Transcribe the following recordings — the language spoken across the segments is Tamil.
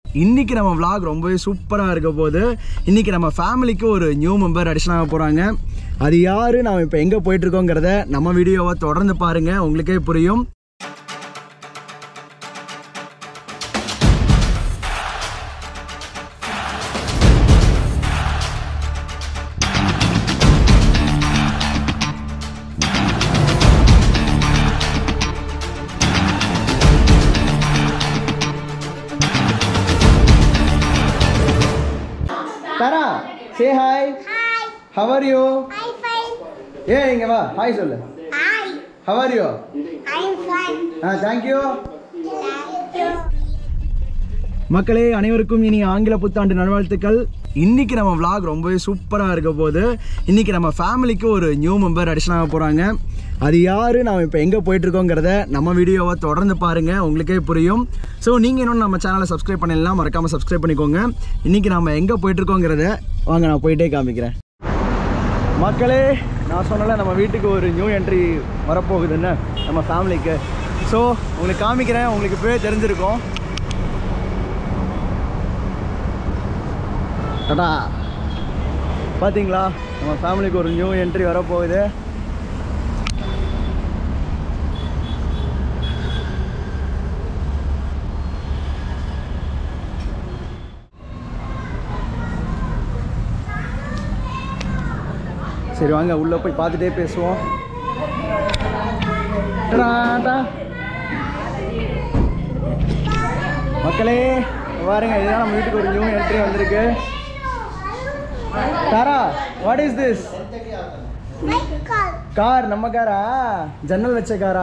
இன்னைக்கு நம்ம vlog ரொம்பவே சூப்பராக இருக்க போது இன்னைக்கு நம்ம ஃபேமிலிக்கு ஒரு நியூ மெம்பர் அடிஷன் ஆக போகிறாங்க அது யார் நாம் இப்போ எங்கே போயிட்டுருக்கோங்கிறத நம்ம வீடியோவை தொடர்ந்து பாருங்கள் உங்களுக்கே புரியும் தரா சே hi Hi, how are you I'm fine. ஏ இங்க வா ஹாய் சொல்லு Hi, how are you I'm fine. ஆ தேங்க்யூ Thank you. மக்களே அனைவருக்கும் இனி ஆங்கில புத்தாண்டு நல்வாழ்த்துக்கள் இன்னைக்கு நம்ம vlog ரொம்பவே சூப்பராக இருக்க போது இன்னைக்கு நம்ம ஃபேமிலிக்கு ஒரு நியூ மெம்பர் அடிஷன் ஆக போகிறாங்க அது யார் நாம் இப்போ எங்கே போயிட்டுருக்கோங்கிறத நம்ம வீடியோவை தொடர்ந்து பாருங்கள் உங்களுக்கே புரியும் ஸோ நீங்கள் இன்னும் நம்ம சேனலை சப்ஸ்கிரைப் பண்ணலாம் மறக்காமல் சப்ஸ்கிரைப் பண்ணிக்கோங்க இன்றைக்கி நம்ம எங்கே போயிட்டுருக்கோங்கிறத வாங்க நான் போயிட்டே காமிக்கிறேன் மக்களே நான் சொன்னல நம்ம வீட்டுக்கு ஒரு நியூ என்ட்ரி வரப்போகுதுன்னு நம்ம ஃபேமிலிக்கு ஸோ உங்களுக்கு காமிக்கிறேன் உங்களுக்கு இப்போவே தெரிஞ்சிருக்கும் டடா பார்த்தீங்களா நம்ம ஃபேமிலிக்கு ஒரு நியூ என்ட்ரி வரப்போகுது சரி வாங்க உள்ளே போய் பார்த்துட்டே பேசுவோம் டடாடா. மக்களே பாருங்க இதுதான் நம்ம வீட்டுக்கு ஒரு நியூ என்ட்ரி வந்திருக்கு Thara what is this My call. Car நம்ம காரா ஜன்னல் வச்ச காரா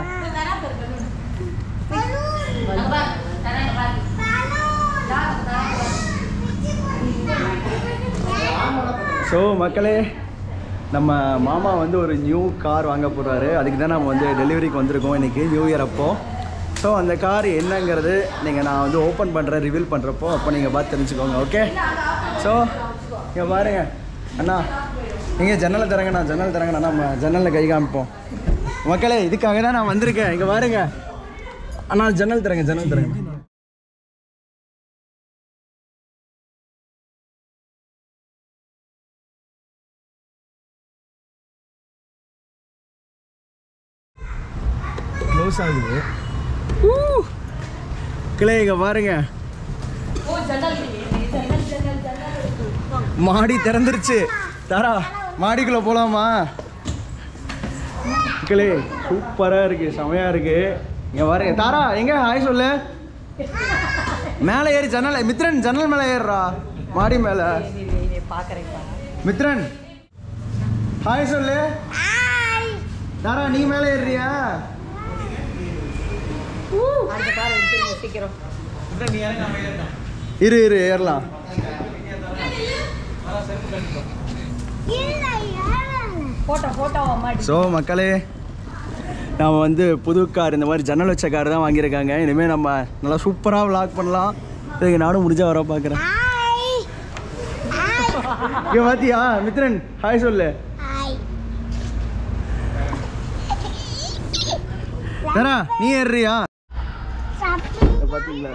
ஸோ மக்களே நம்ம மாமா வந்து ஒரு நியூ கார் வாங்க போகிறாரு அதுக்கு தான் நம்ம வந்து டெலிவரிக்கு வந்திருக்கோம் இன்றைக்கி நியூ இயர் அப்போ ஸோ அந்த கார் என்னங்கிறது நீங்கள் நான் வந்து ஓப்பன் பண்ணுறேன் ரிவீல் பண்ணுறப்போ அப்போ நீங்கள் பார்த்து தெரிஞ்சுக்கோங்க ஓகே ஸோ இங்கே பாருங்க அண்ணா நீங்கள் ஜன்னலை தரங்க நான் ஜன்னல் தரங்கண்ணா நம்ம ஜன்னலில் கை காமிப்போம் மக்களே இதுக்காக தான் நான் வந்திருக்கேன் இங்கே பாருங்க அண்ணா ஜன்னல் தரங்க ஜன்னல் தரங்க க்ளோஸ் ஆகுது கிளே இங்க பாருங்க மாடி திறந்துருச்சு தாரா மாடிக்குள்ள போலாமா கிளே சூப்பரா இருக்கு செமையா இருக்கு இங்க பாருங்க தாரா எங்க ஹாய் சொல்லு மேலே ஏறி ஜன்னல் மித்ரன் ஜன்னல் மேலே ஏறுறா மாடி மேல மித்ரன் ஹாய் சொல்லு Hi. தாரா நீ மேலே ஏறுறியா இரு இரு ஏறலாம் இல்லை, ஏறல. போட்டோ போட்டோ அம்மா ஸோ மக்களே நாம் வந்து புது கார் இந்த மாதிரி ஜன்னல் வச்ச கார் தான் வாங்கியிருக்காங்க இனிமேல் நம்ம நல்லா சூப்பராக vlog பண்ணலாம் இதுக்கு நானும் முடிஞ்சா வர பார்க்குறேன் Hi. Hi. இங்கே பார்த்தியா மித்ரன் ஹாய் சொல்லு Hi. தரா நீ ஏறுறியா சாப்பிட்டு பார்த்தீங்களா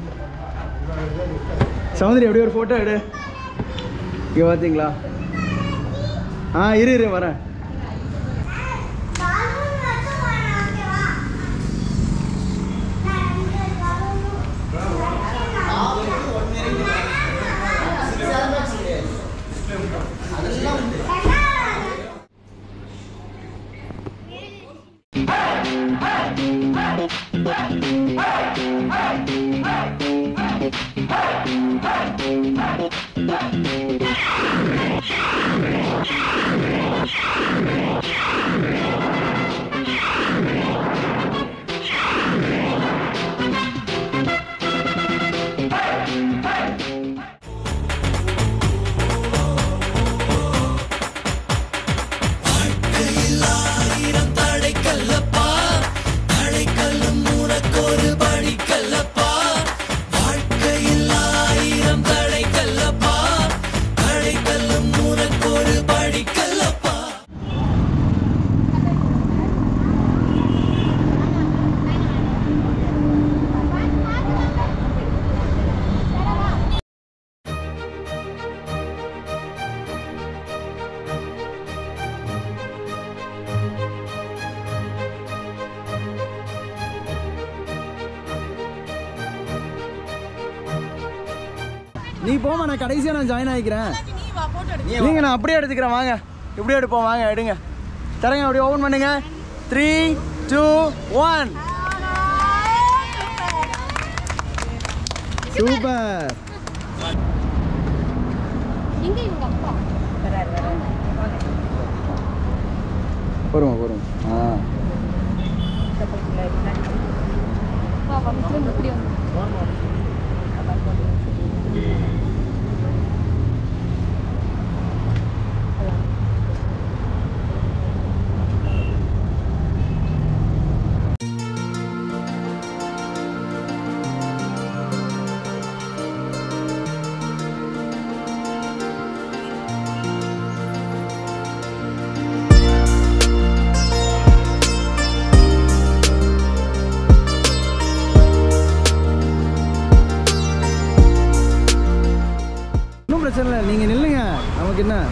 சௌந்தரி அப்படியே ஒரு ஃபோட்டோ எடு இங்கே பார்த்தீங்களா ஆ இரு இரு வரேன் balloon வச்சு வரேன், okay வா? நான் இங்க balloon Thank நீ போமா நான் கடைசியா நான் ஜாயின் ஆகிக்கிறேன் நீ வா போட்டோ எடு நீங்க நான் அப்படியே எடுத்துக்கிறேன் வாங்க இப்படியே எடுப்போம் வாங்க எடுங்க தரங்க அப்படியே ஓபன் பண்ணுங்க த்ரீ டூ ஒன் சூப்பர் எங்க இவங்க அப்பா போருமா போருமா ஆ வா வா திரும்ப இப்படி வந்து ஒன்றும் பிரச்சனை இல்லை நீங்கள் நில்லுங்க நமக்கு என்ன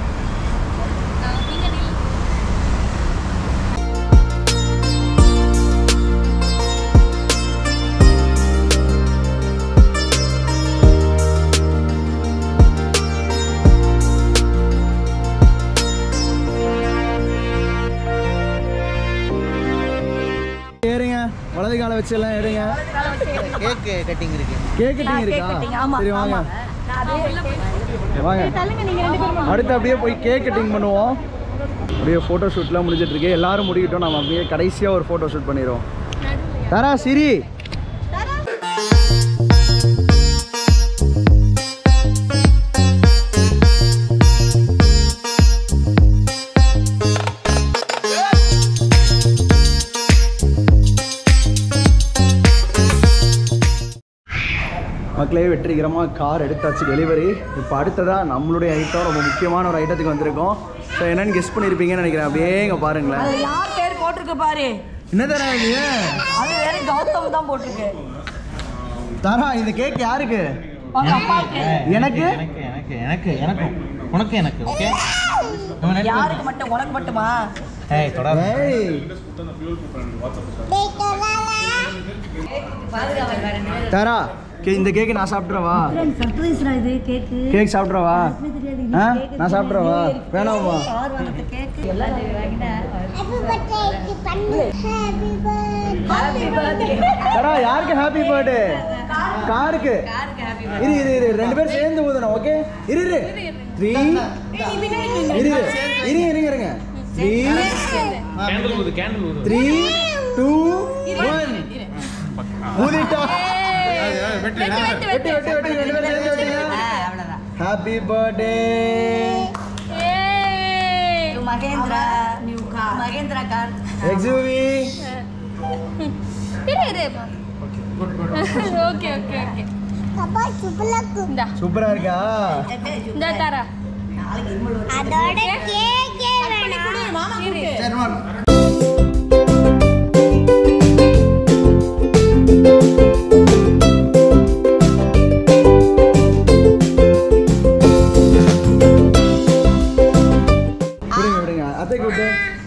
ஏறுங்க வலது காலை வச்சு எல்லாம் எடுங்க கேக்கு கட்டிங் இருக்கு கேக் கட்டிங் இருக்கா சரி வாங்க வாங்க அடுத்து அப்படியே போய் கேக் கட்டிங் பண்ணுவோம் அப்படியே ஃபோட்டோ ஷூட்லாம் முடிஞ்சிட்டு இருக்கு எல்லாரும் முடிக்கிட்டோம் நம்ம அப்படியே கடைசியாக ஒரு ஃபோட்டோ ஷூட் பண்ணிடுவோம் தரா சிரி மக்களே வெற்றிகரமாக கார் எடுத்தாச்சு டெலிவரி இப்போ அடுத்ததாக நம்மளுடைய ஐட்டம் ரொம்ப முக்கியமான ஒரு ஐட்டத்துக்கு வந்திருக்கோம் ஸோ என்னன்னு கெஸ் பண்ணியிருப்பீங்கன்னு நினைக்கிறேன் அப்படியே இங்கே பாருங்களேன் அது யார் பேர் போட்டிருக்கு பாரு என்ன தரா இது அது வேற கௌதம் தான் போட்டிருக்கு தரா இந்த கேக் யாருக்கு உங்க அப்பாவுக்கு எனக்கு எனக்கு எனக்கு எனக்கு எனக்கும் உனக்கு எனக்கு ஓகே நம்ம நெட் யாருக்கு மட்டும் உனக்கு மட்டுமா ஏய் தொடாத ஏய் தரா கே- இந்த கேக்கு நான் சாப்பிட்றவா சர்ப்ரைஸ்டா இது கேக்கு கேக் சாப்பிட்றவா ஆ நான் சாப்பிட்றவா வேணாமா யார் வாங்கின கேக்கு எல்லாம் ஹாப்பி பர்த்டே தரா யாருக்கு ஹாப்பி பர்த்டே காருக்கு இரு இரு இரு ரெண்டு பேரும் சேர்ந்து ஊதணும் ஓகே இரு இரு த்ரீ இரு இரு இரு இருங்க இருங்க த்ரீ த்ரீ டூ ஒன் ஊதிட்டா வெட்டி வெட்டி வெட்டி ரெண்டு பேரும் சேர்ந்து வெட்டுங்க அவ்வளவுதான் happy birthday Mahindra new car Mahindra car XUV இரு இரு ஓகே ஓகே ஓகே அப்பா சுப்பலக்கு இந்தா சூப்பரா இருக்கா இந்த தரா அதோட கேக்கே வேணாம் மாமா கொடுக்கு விடுங்க விடுங்க அத்தை கூப்பிட்டு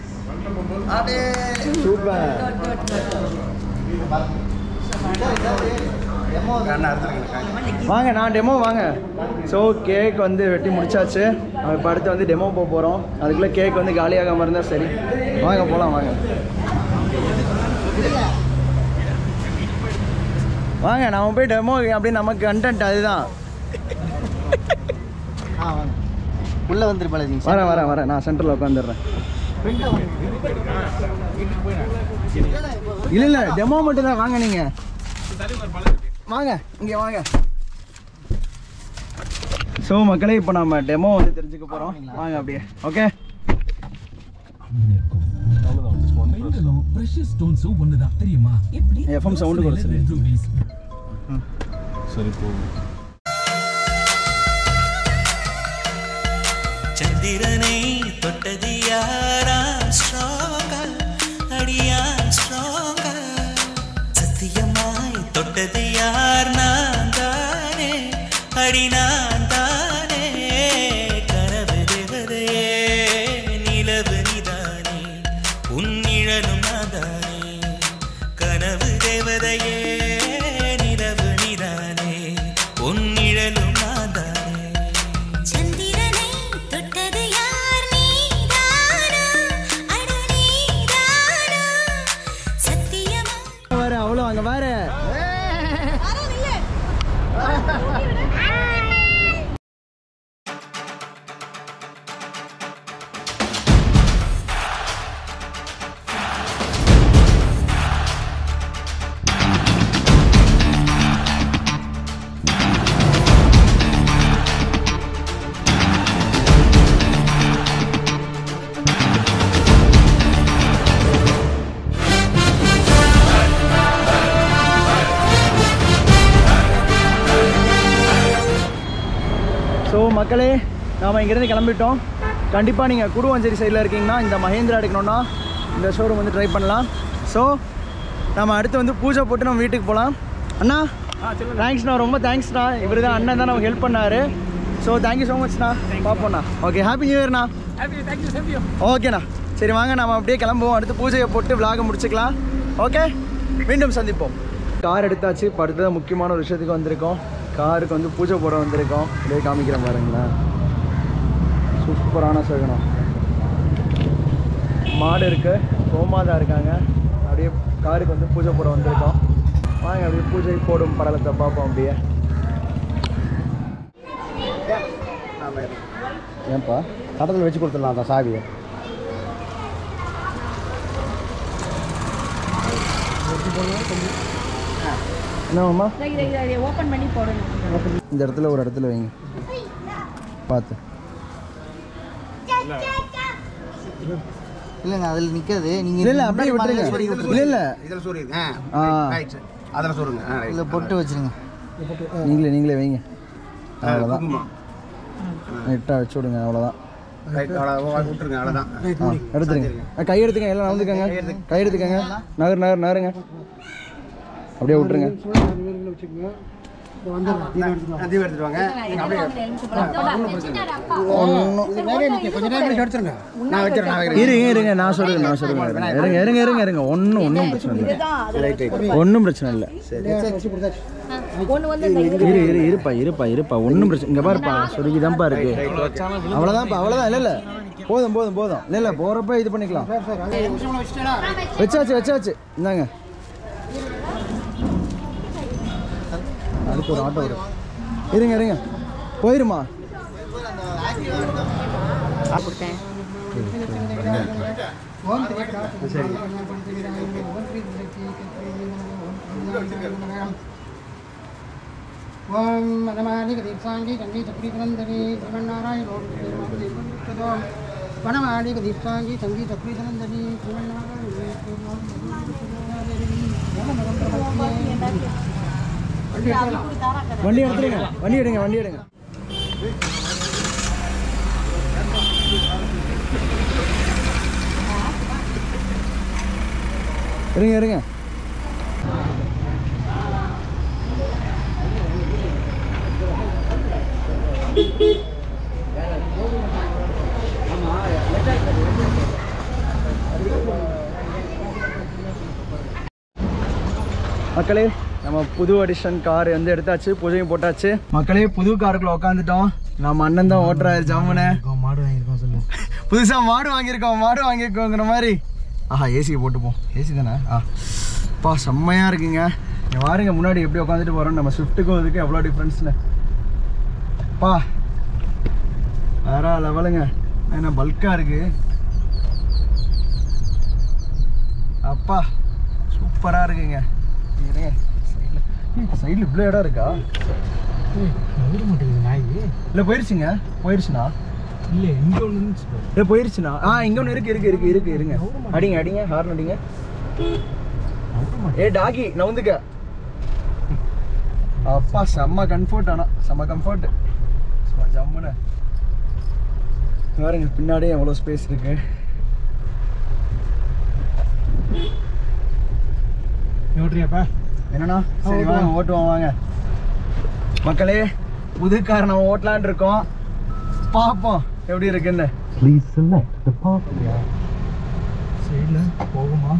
சூப்பர் வாங்க நான் டெமோ வாங்க ஸோ கேக் வந்து வெட்டி முடிச்சாச்சு நம்ம இப்போ அடுத்து வந்து டெமோ போக போகிறோம் அதுக்குள்ளே கேக் வந்து காலியாகாமல் இருந்தால் சரி வாங்க போகலாம் வாங்க வாங்க நாம போய் டெமோ அப்படியே நமக்கு கண்டென்ட் அதுதான் ஆ வாங்க உள்ள வந்துரு பாலாஜி வரேன் வரேன் வரேன் நான் சென்டரில் உட்காந்துடுறேன் இல்லை இல்லை டெமோ மட்டும் தான் வாங்க நீங்கள் வாங்க இங்கே வாங்க ஸோ மக்களே இப்போ நம்ம டெமோ வந்து தெரிஞ்சுக்க போகிறோம் வாங்க அப்படியே ஓகே பெண்களும் ப்ரெஷர் ஸ்டோன்ஸும் ஒண்ணுதான் தெரியுமா எஃப்எம் சவுண்டு குறைச்சிரு rubies. சந்திரனை தொட்டது யாரா ஸ்ட்ராங்கா அடியா ஸ்ட்ராங்கா சத்தியமாய் தொட்டது யார் நான் தானே அடி நான் தானே கனவு தேவதையே நிலவு நிதானே உன் நிழலும் நாதானே கனவு தேவதையே நிலவு நிதானே உன் நிழலும் நாதானே ஸோ மக்களே நாம் இங்கேருந்து கிளம்பிட்டோம் கண்டிப்பாக நீங்கள் குடுவாஞ்சேரி சைடில் இருக்கீங்கன்னா இந்த மஹேந்திரா எடுக்கணும்னா இந்த ஷோரூம் வந்து ட்ரை பண்ணலாம் ஸோ நம்ம அடுத்து வந்து பூஜை போட்டு நம்ம வீட்டுக்கு போகலாம் அண்ணா தேங்க்ஸ்ண்ணா ரொம்ப தேங்க்ஸ்ண்ணா இவர் தான் அண்ணன் தான் நமக்கு ஹெல்ப் பண்ணார் ஸோ தேங்க்யூ ஸோ மச்ண்ணா பார்ப்போண்ணா ஓகே ஹாப்பி நியூ இயர்ண்ணா ஓகேண்ணா சரி வாங்க நம்ம அப்படியே கிளம்புவோம் அடுத்து பூஜையை போட்டு விலாக முடிச்சுக்கலாம் ஓகே மீண்டும் சந்திப்போம் கார் எடுத்தாச்சு இப்போ அடுத்தது முக்கியமான ஒரு விஷயத்துக்கு வந்திருக்கோம் காருக்கு வந்து பூஜை போட வந்திருக்கோம் அப்படியே காமிக்கிறேன் பாருங்களேன் சூப்பரான சகுனம் மாடு இருக்கு கோமாதா இருக்காங்க அப்படியே காருக்கு வந்து பூஜை போட வந்திருக்கோம் வாங்க அப்படியே பூஜை போடும் படலத்தை பார்ப்போம் அப்படியே ஏன்பா தடத்தில் வச்சு கொடுத்துடலாம் அந்த சாவியை என்னம்மா ஓப்பன் பண்ணி போடணும் இந்த இடத்துல ஒரு இடத்துல வைங்க பார்த்து இல்லைங்க அதில் நிற்காது இல்லை நீங்கள் இல்லை அப்படியே விட்டுருங்க இல்லை இல்லை இதில் சொல்லிடுங்க ஆ அதில் சொல்லுங்க ஆ, right. இல்லை பொட்டு வச்சுருங்க நீங்களே நீங்களே வைங்க ஆ, அவ்வளோதான் குங்குமம். நெட்டாக வச்சு விடுங்க அவ்வளோதான் Right, அவ்வளோ விட்டுருங்க அவ்வளோதான் ஆ எடுத்துருங்க ஆ, கை எடுத்துக்கங்க எல்லாம் நவுந்துக்கங்க கை எடுத்துக்கங்க நகர் நகர் நகருங்க அப்படியே விட்டுருங்க தீபம் எடுத்துட்டு வாங்க நான் வச்சிடறேன் நான் வைக்கிறேன் இருங்க இருங்க நான் சொல்லுங்க நான் சொல்லுங்க இருங்க இருங்க இருங்க இருங்க ஒன்றும் ஒன்றும் பிரச்சனை இல்லை ஒன்றும் பிரச்சனை இல்லை ஒன்று வந்து இந்த இரு இரு இருப்பா இருப்பா இருப்பா ஒன்றும் பிரச்சனை இங்கே பாருப்பா சொருகி தான்ப்பா இருக்கு அவ்வளோதான்ப்பா அவ்வளோதான் இல்லை இல்லை போதும் போதும் போதும் இல்லை இல்லை போகிறப்ப இது பண்ணிக்கலாம் வச்சாச்சு வச்சாச்சு இந்தாங்க அதுக்கு ஒரு ஆட்டோ வரும் இருங்க இருங்க போயிருமா ஓம் வனமாலிக தீப்சாங்கி கங்கை சக்ரீதனந்தரி ஸ்ரீமன்னாராயணோம் வனமாலிக தீப்சாங்கி கங்கை சக்ரீதனந்தரி வண்டி எடுத்துருங்க வண்டி எடுங்க வண்டி எடுங்க இருங்க இருங்க மக்களே நம்ம புது அடிஷன் கார் வந்து எடுத்தாச்சு பூஜையும் போட்டாச்சு மக்களே புது காருக்குள்ள உட்காந்துட்டோம் நம்ம அண்ணன் தான் ஓட்டுறாரு ஜம்முன்னு மாடு வாங்கியிருக்கோம் சொல்லு புதுசா மாடு வாங்கியிருக்கோம் மாடு வாங்கியிருக்கோங்கிற மாதிரி ஆஹா ஏசி போட்டுப்போம் ஏசி தானே ஆ பா செம்மையா இருக்குங்க இங்க பாருங்க முன்னாடி எப்படி உட்காந்துட்டு போறோம் நம்ம ஸ்விஃப்ட்டுக்கும் இதுக்கு எவ்வளோ டிஃப்ரென்ஸ்னு பா வேற லெவலுங்க என்ன பல்கா இருக்கு அப்பா சூப்பரா இருக்குங்க இருங்க சைடில் சைடில் இவ்வளோ இடம் இருக்கா நகர மாட்டேங்குது நாய் இல்லை போயிருச்சுங்க போயிருச்சுண்ணா இல்லை இங்கே ஒன்று இருந்துச்சு ஏ போயிருச்சுண்ணா ஆ இங்க ஒன்று இருக்கு இருக்கு இருக்கு இருக்கு இருங்க அடிங்க அடிங்க ஹார்ன் அடிங்க ஏ டாகி நவுந்துக்க அப்பா செம்ம கம்ஃபர்ட் ஆனா செம்ம கம்ஃபர்ட் ஜம்முன்னு பாருங்க பின்னாடியே எவ்வளோ ஸ்பேஸ் இருக்கு ஓட்டுறியாப்பா என்னண்ணா சரி வாங்க ஓட்டுவோம் வாங்க மக்களே புது கார் நம்ம ஓட்டலான் இருக்கோம் பார்ப்போம் எப்படி இருக்குன்னு ப்ளீஸ் செலக்ட் த பாத்வே சைடில் போகுமா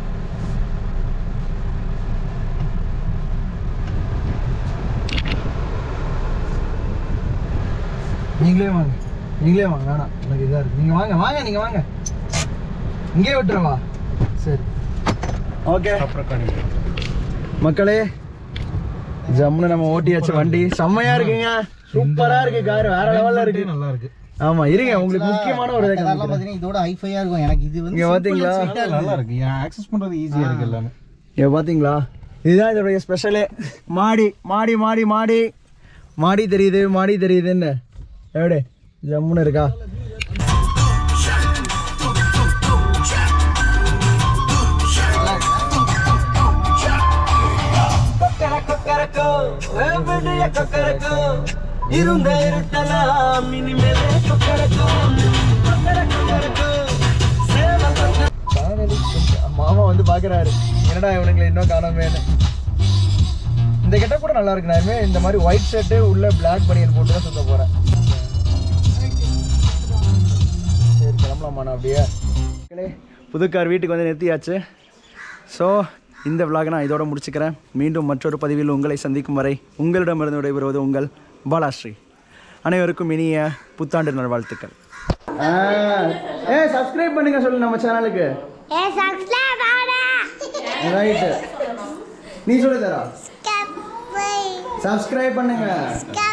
நீங்களே வாங்க நீங்களே வாங்க வேணாம் எனக்கு இதாக இருக்கு நீங்கள் வாங்க வாங்க நீங்கள் வாங்க இங்கே விட்டுறவா சரி ஓகே மக்களே ஜம்முன்னு நம்ம ஓட்டியாச்சு வண்டி செம்மையா இருக்குங்க சூப்பரா இருக்கு கார் வேற லெவல்ல இருக்கு நல்லா இருக்கு ஆமா இருங்க உங்களுக்கு முக்கியமான ஒரு இதை அதெல்லாம் காமிக்கிறேன். பார்த்தீங்கன்னா இதோட ஹைஃபையாக இருக்கும் எனக்கு இது வந்து இங்க பாத்தீங்களா? simple and sweet-ஆ நல்லா இருக்கு ஆக்சஸ் பண்ணுறது ஈஸியாக இருக்கு எல்லாமே இங்க பாத்தீங்களா இதுதான் இதோடைய ஸ்பெஷலே மாடி மாடி மாடி மாடி மாடி தெரியுது மாடி தெரியுதுன்னு எப்படி ஜம்முன்னு இருக்கா இருந்த இருட்டலாம் இனிமேலே கொக்கரக்கும் மாமா வந்து பாக்குறாரு என்னடா இவனுங்களை இன்னும் காணாமேன்னு இந்த கெட்ட கூட நல்லா இருக்கு நான் இனிமே இந்த மாதிரி ஒயிட் ஷர்ட்டு உள்ள பிளாக் பனியன் போட்டு தான் சுத்த போறேன் சரி கிளம்பலாமா நான் அப்படியே மக்களே, புது கார் வீட்டுக்கு வந்து நிறுத்தியாச்சு ஸோ இந்த vlog நான் இதோட முடிச்சுக்கிறேன் மீண்டும் மற்றொரு பதிவில் உங்களை சந்திக்கும் வரை உங்களிடமிருந்து விடைபெறுவது உங்கள் பாலாஸ்ரீ அனைவருக்கும் இனிய புத்தாண்டு நல்வாழ்த்துக்கள் ஏ சப்ஸ்கிரைப் பண்ணுங்க சொல்லு நம்ம சேனலுக்கு ஏ சப்ஸ்கிரைப் ஆடா ரைட்டு நீ சொல்லு தரா ஸ்கப் சப்ஸ்கிரைப் பண்ணுங்க ஸ்கப்